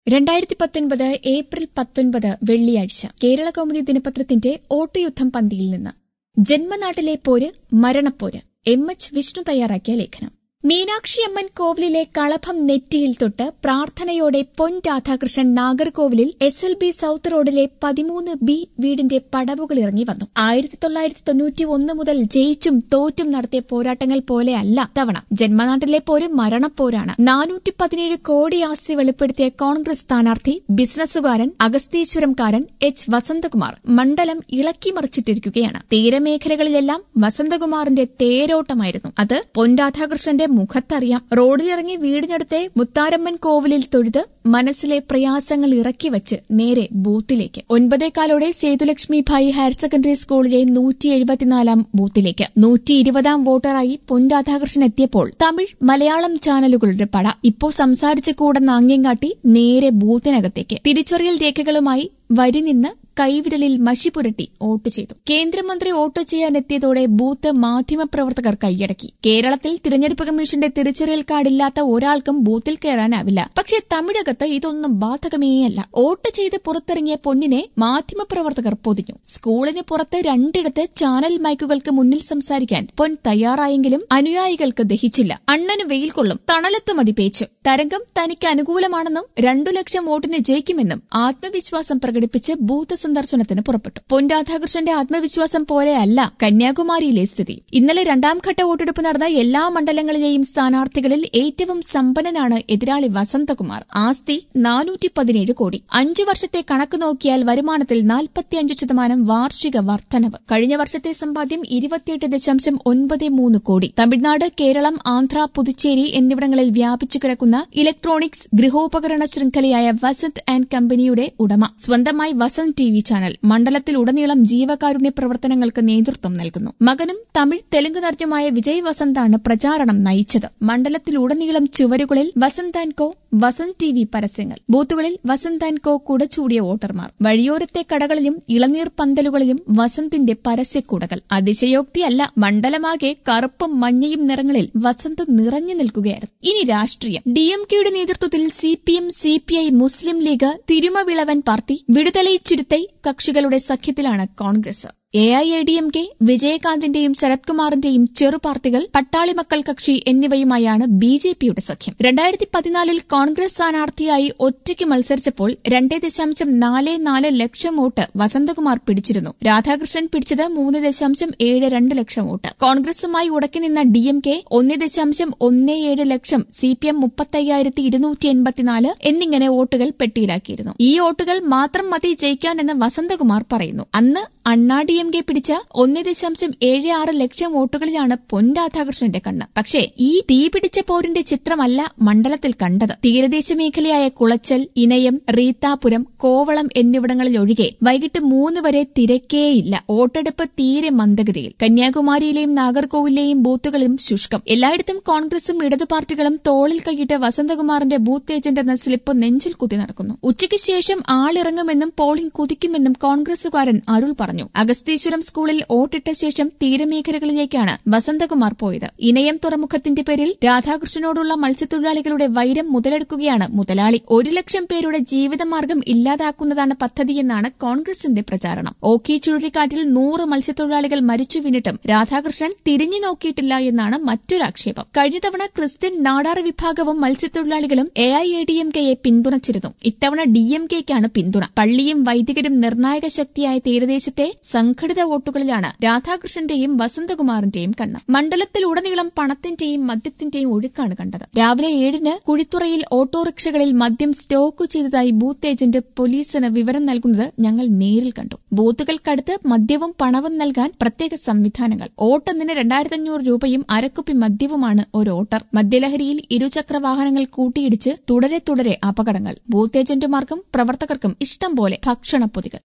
രണ്ടായിരത്തി പത്തൊൻപത് ഏപ്രിൽ പത്തൊൻപത് വെള്ളിയാഴ്ച കേരള കൗമുദി ദിനപത്രത്തിന്റെ ഓട്ടുയുദ്ധം പന്തിയിൽ നിന്ന് ജന്മനാട്ടിലെ പോര് മരണപ്പോര് എം എച്ച് വിഷ്ണു തയ്യാറാക്കിയ ലേഖനം മീനാക്ഷിയമ്മൻ കോവിലിലെ കളഭം നെറ്റിയിൽ തൊട്ട് പ്രാർത്ഥനയോടെ പൊൻ രാധാകൃഷ്ണൻ നാഗർകോവിലിൽ എസ് എൽ ബി സൌത്ത് റോഡിലെ പതിമൂന്ന് ബി വീടിന്റെ പടവുകളിറങ്ങി വന്നു ആയിരത്തി തൊള്ളായിരത്തി തൊണ്ണൂറ്റി ഒന്ന് മുതൽ ജയിച്ചും തോറ്റും നടത്തിയ പോരാട്ടങ്ങൾ പോലെയല്ല തവണ ജന്മനാട്ടിലെ പോര് മരണപ്പോരാണ് നാനൂറ്റി പതിനേഴ് കോടി ആസ്തി വെളിപ്പെടുത്തിയ കോൺഗ്രസ് സ്ഥാനാർത്ഥി ബിസിനസ്സുകാരൻ അഗസ്തീശ്വരംകാരൻ എച്ച് വസന്തകുമാർ മണ്ഡലം ഇളക്കിമറിച്ചിട്ടിരിക്കുകയാണ് തീരമേഖലകളിലെല്ലാം വസന്തകുമാറിന്റെ തേരോട്ടമായിരുന്നു അത് പൊൻ രാധാകൃഷ്ണന്റെ മുഖത്തറിയാം റോഡിലിറങ്ങി വീടിനടുത്തെ മുത്താരമ്മൻ കോവിലിൽ തൊഴുത് മനസ്സിലെ പ്രയാസങ്ങൾ ഇറക്കി വച്ച് നേരെ ബൂത്തിലേക്ക് ഒൻപതേകാലോടെ സേതുലക്ഷ്മി ഭായ് ഹയർ സെക്കൻഡറി സ്കൂളിലെ നൂറ്റി എഴുപത്തിനാലാം ബൂത്തിലേക്ക് നൂറ്റി ഇരുപതാം വോട്ടറായി പൊൻ രാധാകൃഷ്ണൻ എത്തിയപ്പോൾ തമിഴ് മലയാളം ചാനലുകളുടെ പട ഇപ്പോ സംസാരിച്ചു കൂടെന്ന് ആംഗ്യം കാട്ടി നേരെ ബൂത്തിനകത്തേക്ക് തിരിച്ചറിയൽ രേഖകളുമായി വരി നിന്ന് കൈവിരലിൽ മഷി പുരട്ടി വോട്ട് ചെയ്തു കേന്ദ്രമന്ത്രി വോട്ട് ചെയ്യാനെത്തിയതോടെ ബൂത്ത് മാധ്യമപ്രവർത്തകർ കൈയടക്കി കേരളത്തിൽ തിരഞ്ഞെടുപ്പ് കമ്മീഷന്റെ തിരിച്ചറിയൽ കാർഡില്ലാത്ത ഒരാൾക്കും ബൂത്തിൽ കയറാനാവില്ല പക്ഷേ തമിഴകത്ത് ഇതൊന്നും ബാധകമേയല്ല വോട്ട് ചെയ്ത് പുറത്തിറങ്ങിയ പൊന്നിനെ മാധ്യമപ്രവർത്തകർ പൊതിഞ്ഞു സ്കൂളിന് പുറത്ത് രണ്ടിടത്ത് ചാനൽ മൈക്കുകൾക്ക് മുന്നിൽ സംസാരിക്കാൻ പൊൻ തയ്യാറായെങ്കിലും അനുയായികൾക്ക് ദഹിച്ചില്ല അണ്ണന് വെയിൽ കൊള്ളും തണലത്ത് മതി പേച്ച് തരംഗം തനിക്ക് അനുകൂലമാണെന്നും രണ്ടു ലക്ഷം വോട്ടിന് ജയിക്കുമെന്നും ആത്മവിശ്വാസം പ്രകടിപ്പിച്ച് ബൂത്ത് സന്ദർശനത്തിന് പുറപ്പെട്ടു പൊൻ രാധാകൃഷ്ണന്റെ ആത്മവിശ്വാസം പോലെയല്ല കന്യാകുമാരിയിലെ സ്ഥിതി ഇന്നലെ രണ്ടാം ഘട്ട വോട്ടെടുപ്പ് നടന്ന എല്ലാ മണ്ഡലങ്ങളിലെയും സ്ഥാനാർത്ഥികളിൽ ഏറ്റവും സമ്പന്നനാണ് എതിരാളി വസന്തകുമാർ ആസ്തി നാനൂറ്റി പതിനേഴ് കോടി അഞ്ചു വർഷത്തെ കണക്ക് നോക്കിയാൽ വരുമാനത്തിൽ നാൽപ്പത്തിയഞ്ച് ശതമാനം വാർഷിക വർധനവ് കഴിഞ്ഞ വർഷത്തെ സമ്പാദ്യം ഇരുപത്തിയെട്ട് ദശാംശം ഒൻപത് മൂന്ന് കോടി തമിഴ്നാട് കേരളം ആന്ധ്ര പുതുച്ചേരി എന്നിവിടങ്ങളിൽ വ്യാപിച്ചു കിടക്കുന്ന ഇലക്ട്രോണിക്സ് ഗൃഹോപകരണ ശൃംഖലയായ വസന്ത് ആൻഡ് കമ്പനിയുടെ ഉടമ സ്വന്തമായി വസന്ത് ടി വി ചാനൽ മണ്ഡലത്തിലുടനീളം ജീവകാരുണ്യ പ്രവർത്തനങ്ങൾക്ക് നേതൃത്വം നൽകുന്നു മകനും തമിഴ് തെലുങ്ക് നടനുമായ വിജയ് വസന്താണ് പ്രചാരണം നയിച്ചത് മണ്ഡലത്തിലുടനീളം ചുവരുകളിൽ Vasanth and co Vasanth T V പരസ്യങ്ങൾ ബൂത്തുകളിൽ വസന്ത് ആൻഡ് കോ കുടച്ചൂടിയ വോട്ടർമാർ വഴിയോരത്തെ കടകളിലും ഇളനീർ പന്തലുകളിലും വസന്തിന്റെ പരസ്യക്കുടകൾ അതിശയോക്തിയല്ല മണ്ഡലമാകെ കറുപ്പും മഞ്ഞയും നിറങ്ങളിൽ വസന്ത് നിറഞ്ഞു നിൽക്കുകയായിരുന്നു ഇനി രാഷ്ട്രീയം ഡി എം കെയുടെ നേതൃത്വത്തിൽ C P M C P I Muslim League Thirumavalavan party Viduthalai Siruthai കക്ഷികളുടെ സഖ്യത്തിലാണ് Congress A I A D M K വിജയകാന്തിന്റെയും ശരത് കുമാറിന്റെയും ചെറുപാർട്ടികൾ പട്ടാളി മക്കൾ കക്ഷി എന്നിവയുമായാണ് ബി ജെ പിയുടെ സഖ്യം രണ്ടായിരത്തി പതിനാലിൽ കോൺഗ്രസ് സ്ഥാനാർത്ഥിയായി ഒറ്റയ്ക്ക് മത്സരിച്ചപ്പോൾ രണ്ടേ ദശാംശം നാല് നാല് ലക്ഷം വോട്ട് വസന്തകുമാർ പിടിച്ചിരുന്നു രാധാകൃഷ്ണൻ പിടിച്ചത് മൂന്ന് ദശാംശം ഏഴ് രണ്ട് ലക്ഷം വോട്ട് കോൺഗ്രസുമായി ഉടക്കി നിന്ന ഡി എം കെ ഒന്ന് ദശാംശം ഒന്ന് ഏഴ് ലക്ഷം സി പി എം മുപ്പത്തയ്യായിരത്തി ഇരുന്നൂറ്റി എൺപത്തിനാല് എന്നിങ്ങനെ വോട്ടുകൾ പെട്ടിയിലാക്കിയിരുന്നു ഈ വോട്ടുകൾ മാത്രം മതി ജയിക്കാനെന്ന് വസന്തകുമാർ പറയുന്നു അന്ന് അണ്ണാ ഡി എം കെ പിടിച്ച ഒന്ന് ദശാംശം ഏഴ് ആറ് ലക്ഷം വോട്ടുകളിലാണ് പൊൻ രാധാകൃഷ്ണന്റെ കണ്ണ് പക്ഷേ ഈ തീ പിടിച്ച പോരിന്റെ ചിത്രമല്ല മണ്ഡലത്തിൽ കണ്ടത് തീരദേശ മേഖലയായ കുളച്ചൽ ഇനയം റീത്താപുരം കോവളം എന്നിവിടങ്ങളിൽ ഒഴികെ വൈകിട്ട് മൂന്ന് വരെ തിരക്കേയില്ല വോട്ടെടുപ്പ് തീരെ മന്ദഗതിയിൽ കന്യാകുമാരിയിലെയും നാഗർകോവിലെയും ബൂത്തുകളിലും ശുഷ്കം എല്ലായിടത്തും കോൺഗ്രസും ഇടതു പാർട്ടികളും തോളിൽ കൈയിട്ട് വസന്തകുമാറിന്റെ ബൂത്ത് ഏജന്റ് എന്ന സ്ലിപ്പ് നെഞ്ചിൽ കുത്തി നടക്കുന്നു ഉച്ചയ്ക്ക് ശേഷം ആളിറങ്ങുമെന്നും പോളിംഗ് കുതിക്കുമെന്നും കോൺഗ്രസുകാരൻ അരുൾ പറഞ്ഞു അഗസ്തീശ്വരം സ്കൂളിൽ വോട്ടിട്ട ശേഷം തീരമേഖലകളിലേക്കാണ് വസന്തകുമാർ പോയത് ഇനയം തുറമുഖത്തിന്റെ പേരിൽ രാധാകൃഷ്ണനോടുള്ള മത്സ്യത്തൊഴിലാളികളുടെ വൈരം മുതലെടുക്കുകയാണ് മുതലാളി ഒരു ലക്ഷം പേരുടെ ജീവിതമാർഗം ഇല്ലാതാക്കുന്നതാണ് പദ്ധതിയെന്നാണ് കോൺഗ്രസിന്റെ പ്രചാരണം ഓക്കി ചുഴലിക്കാറ്റിൽ നൂറ് മത്സ്യത്തൊഴിലാളികൾ മരിച്ചു വീണിട്ടും രാധാകൃഷ്ണൻ തിരിഞ്ഞു നോക്കിയിട്ടില്ല എന്നാണ് മറ്റൊരു ആക്ഷേപം കഴിഞ്ഞ തവണ ക്രിസ്ത്യൻ നാടാർ വിഭാഗവും മത്സ്യത്തൊഴിലാളികളും A I A D M കെയെ പിന്തുണച്ചിരുന്നു ഇത്തവണ ഡി എം കെയ്ക്കാണ് പിന്തുണ പള്ളിയും വൈദികരും നിർണായക ശക്തിയായ തീരദേശത്തെ സംഘടിത വോട്ടുകളിലാണ് രാധാകൃഷ്ണന്റെയും വസന്തകുമാറിന്റെയും കണ്ണ് മണ്ഡലത്തിലുടനീളം പണത്തിന്റെയും മദ്യത്തിന്റെയും ഒഴുക്കാണ് കണ്ടത് രാവിലെ ഏഴിന് കുഴിത്തുറയിൽ ഓട്ടോറിക്ഷകളിൽ മദ്യം സ്റ്റോക്ക് ചെയ്തതായി ബൂത്ത് ഏജന്റ് പോലീസിന് വിവരം നൽകുന്നത് ഞങ്ങൾ നേരിൽ കണ്ടു ബൂത്തുകൾക്കടുത്ത് മദ്യവും പണവും നൽകാൻ പ്രത്യേക സംവിധാനങ്ങൾ ഓട്ടൊന്നിന് രണ്ടായിരത്തി അഞ്ഞൂറ് രൂപയും അരക്കുപ്പി മദ്യവുമാണ് ഒരു ഓട്ടർ മദ്യലഹരിയിൽ ഇരുചക്ര വാഹനങ്ങൾ കൂട്ടിയിടിച്ച് തുടരെ തുടരെ അപകടങ്ങൾ ബൂത്ത് ഏജന്റുമാർക്കും പ്രവർത്തകർക്കും ഇഷ്ടം പോലെ ഭക്ഷണപ്പൊതികൾ